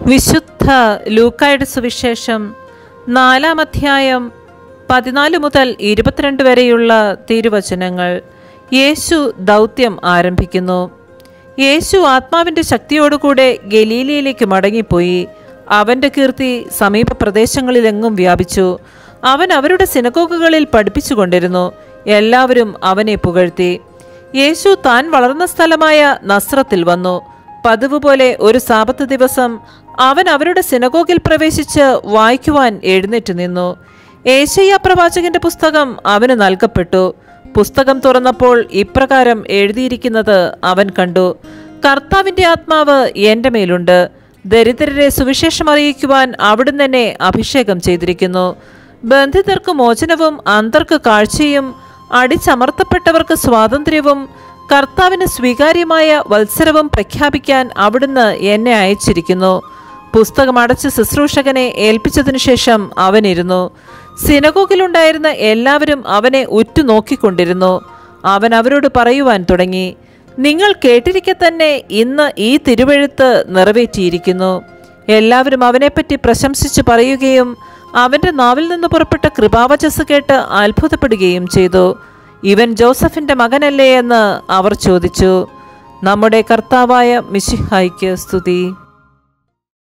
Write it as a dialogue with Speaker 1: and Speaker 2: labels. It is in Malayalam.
Speaker 1: വിശുദ്ധ ലൂക്കായുടെ സുവിശേഷം നാലാം അധ്യായം പതിനാല് മുതൽ ഇരുപത്തിരണ്ട് വരെയുള്ള തിരുവചനങ്ങൾ യേശു ദൗത്യം ആരംഭിക്കുന്നു യേശു ആത്മാവിൻ്റെ ശക്തിയോടുകൂടെ ഗലീലയിലേക്ക് മടങ്ങിപ്പോയി അവൻ്റെ കീർത്തി സമീപ പ്രദേശങ്ങളിലെങ്ങും വ്യാപിച്ചു അവൻ അവരുടെ സിനഗോഗുകളിൽ പഠിപ്പിച്ചുകൊണ്ടിരുന്നു എല്ലാവരും അവനെ പുകഴ്ത്തി യേശു താൻ വളർന്ന സ്ഥലമായ നസ്രത്തിൽ വന്നു പതിവ് പോലെ ഒരു സാപത്ത് ദിവസം അവൻ അവരുടെ സിനഗോഗിൽ പ്രവേശിച്ച് വായിക്കുവാൻ എഴുന്നേറ്റ് നിന്നു ഏശയ്യ പ്രവാചകന്റെ പുസ്തകം അവന് നൽകപ്പെട്ടു പുസ്തകം തുറന്നപ്പോൾ ഇപ്രകാരം എഴുതിയിരിക്കുന്നത് അവൻ കണ്ടു കർത്താവിന്റെ ആത്മാവ് എൻ്റെ മേലുണ്ട് ദരിദ്രരെ സുവിശേഷം അറിയിക്കുവാൻ അവിടുന്ന് എന്നെ അഭിഷേകം ചെയ്തിരിക്കുന്നു ബന്ധിതർക്ക് മോചനവും അന്തർക്ക് കാഴ്ചയും അടിച്ചമർത്തപ്പെട്ടവർക്ക് സ്വാതന്ത്ര്യവും കർത്താവിന് സ്വീകാര്യമായ വത്സരവും പ്രഖ്യാപിക്കാൻ അവിടുന്ന് എന്നെ അയച്ചിരിക്കുന്നു പുസ്തകം അടച്ച് ശുശ്രൂഷകനെ ഏൽപ്പിച്ചതിനു ശേഷം അവനിരുന്നു സിനഗോഗിലുണ്ടായിരുന്ന എല്ലാവരും അവനെ ഉറ്റുനോക്കിക്കൊണ്ടിരുന്നു അവൻ അവരോട് പറയുവാൻ തുടങ്ങി നിങ്ങൾ കേട്ടിരിക്കെ തന്നെ ഇന്ന് ഈ തിരുവെഴുത്ത് നിറവേറ്റിയിരിക്കുന്നു എല്ലാവരും അവനെപ്പറ്റി പ്രശംസിച്ചു പറയുകയും അവന്റെ നാവിൽ നിന്ന് പുറപ്പെട്ട കൃപാവചസ് കേട്ട് അത്ഭുതപ്പെടുകയും ചെയ്തു ഇവൻ ജോസഫിന്റെ മകനല്ലേ എന്ന് അവർ ചോദിച്ചു നമ്മുടെ കർത്താവായ മിശിഹായ്ക്ക് സ്തുതി